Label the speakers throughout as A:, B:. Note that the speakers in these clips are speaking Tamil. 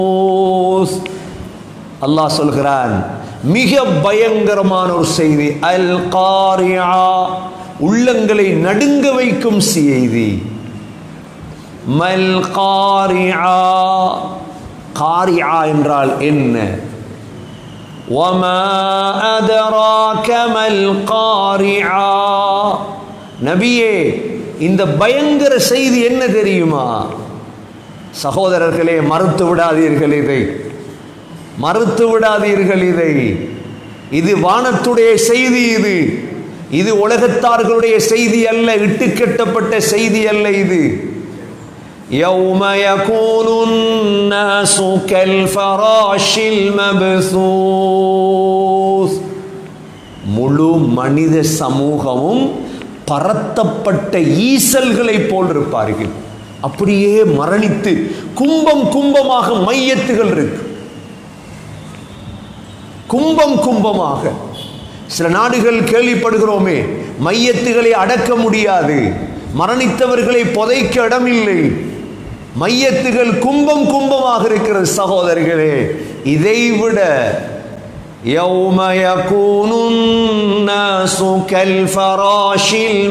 A: அல்லாஹ் சொல்கிறான் மிக பயங்கரமான ஒரு செய்தி அல் காரியா உள்ளங்களை நடுங்க வைக்கும் செய்தி மல் காரியா காரியா என்றால் என்ன وما أدراك ما القارعة நபியே இந்த பயங்கர செய்தி என்ன தெரியுமா சகோதரர்களே மறுத்து விடாதீர்கள் இதை மறுத்து விடாதீர்கள் இதை இது வானத்துடைய செய்தி இது இது உலகத்தார்களுடைய செய்தி அல்ல இட்டுக்கட்டப்பட்ட செய்தி அல்ல இது يوم يكون الناس كالفراش المبثوث முழு மனித சமூகமும் பரத்தப்பட்ட ஈசல்களை போல் இருப்பார்கள் அப்படியே மரணித்து கும்பம் கும்பமாக மையத்துகள் இருக்கு கும்பம் கும்பமாக சில நாடுகள் கேள்விப்படுகிறோமே மையத்துகளை அடக்க முடியாது மரணித்தவர்களை புதைக்க இடமில்லை மையத்துகள் கும்பம் கும்பமாக இருக்கிறது சகோதரிகளே இதைவிட يوم يكون الناس كالفراش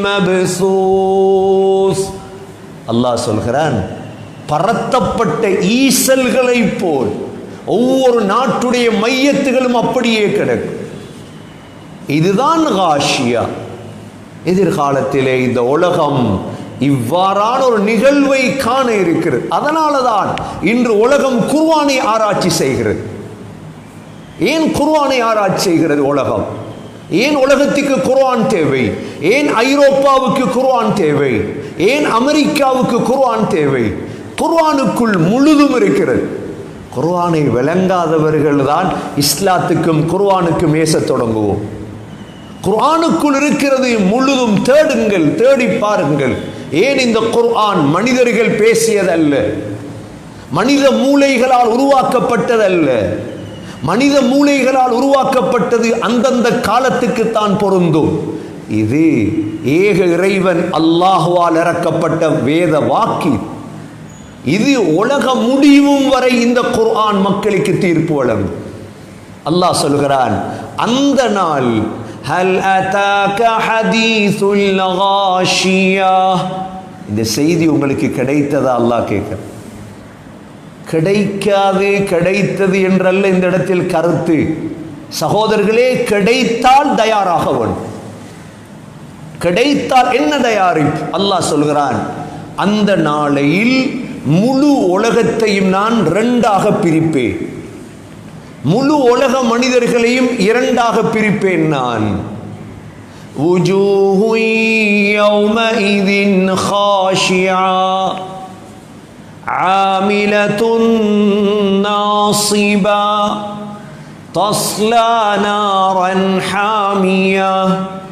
A: المبثوث அல்லாஹ் சொல்கிறான் பரத்தப்பட்ட ஈசல்களைப் போல் ஒவ்வொரு நாட்டுடைய மையத்துகளும் அப்படியே கிடக்கும் இதுதான் காஷியா எதிர்காலத்திலே இந்த உலகம் இவ்வாறான ஒரு நிகழ்வை காண இருக்கிறது அதனால தான் இன்று உலகம் குர்வானை ஆராய்ச்சி செய்கிறது ஏன் குர்வானை ஆராய்ச்சி செய்கிறது உலகம் ஏன் உலகத்துக்கு குர்ஆன் தேவை ஏன் ஐரோப்பாவுக்கு குர்ஆன் தேவை ஏன் அமெரிக்காவுக்கு குர்ஆன் தேவை குர்ஆனுக்குள் முழுதும் இருக்கிறது குர்ஆனை விளங்காதவர்கள் தான் இஸ்லாத்துக்கும் குர்ஆனுக்கும் ஏசத் தொடங்குவோம் குர்ஆனுக்குள் இருக்கிறது முழுதும் தேடுங்கள் தேடி பாருங்கள் ஏன் இந்த குர்ஆன் மனிதர்கள் பேசியதல்ல மனித மூளைகளால் உருவாக்கப்பட்டதல்ல மனித மூளைகளால் உருவாக்கப்பட்டது அந்தந்த காலத்துக்கு தான் பொருந்தும் இது ஏக இறைவன் அல்லாஹுவால் இறக்கப்பட்ட வேத வாக்கி இது உலக முடிவும் வரை இந்த குர்ஆன் மக்களுக்கு தீர்ப்பு வழங்கும் அல்லாஹ் சொல்கிறான் அந்த நாள் ஹல் அதாக ஹதீசுல் லகாஷியா இந்த செய்தி உங்களுக்கு கிடைத்ததா அல்லாஹ் கேட்கிறான் கிடைக்காது கிடைத்தது என்றல்ல இந்த இடத்தில் கருத்து சகோதரர்களே கிடைத்தால் தயாராக வேண்டும் கிடைத்தால் என்ன தயாரிப்பு அல்லாஹ் சொல்கிறான் அந்த நாளையில் முழு உலகத்தையும் நான் ரெண்டாக பிரிப்பேன் முழு உலக மனிதர்களையும் இரண்டாக பிரிப்பேன் நான் وجوه يومئذ خاشعة عاملة ناصبة تصلى نارا حامية